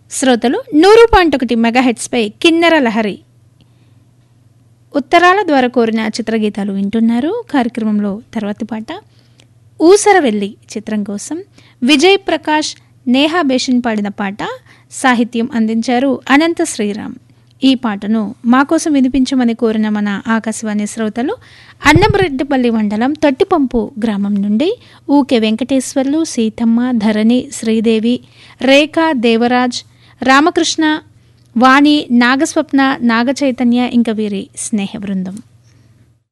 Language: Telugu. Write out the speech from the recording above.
శ్రోతలు నూరు పాయింట్ ఒకటి మెగాహెట్స్పై కిన్నెర లహరి ఉత్తరాల ద్వారా కోరిన చిత్రగీతాలు వింటున్నారు కార్యక్రమంలో తర్వాతి పాట ఊసరవెల్లి చిత్రం కోసం విజయ్ ప్రకాష్ నేహా బేషిన్ పాడిన పాట సాహిత్యం అందించారు అనంత శ్రీరామ్ ఈ పాటను మా కోసం వినిపించమని కోరిన మన ఆకాశవాణి శ్రోతలు అన్నమరెడ్డిపల్లి మండలం తొట్టిపంపు గ్రామం నుండి ఊకే వెంకటేశ్వర్లు సీతమ్మ ధరణి శ్రీదేవి రేఖ దేవరాజ్ రామకృష్ణ వాణి నాగస్వప్న నాగచైతన్య ఇంకా వీరి స్నేహ బృందం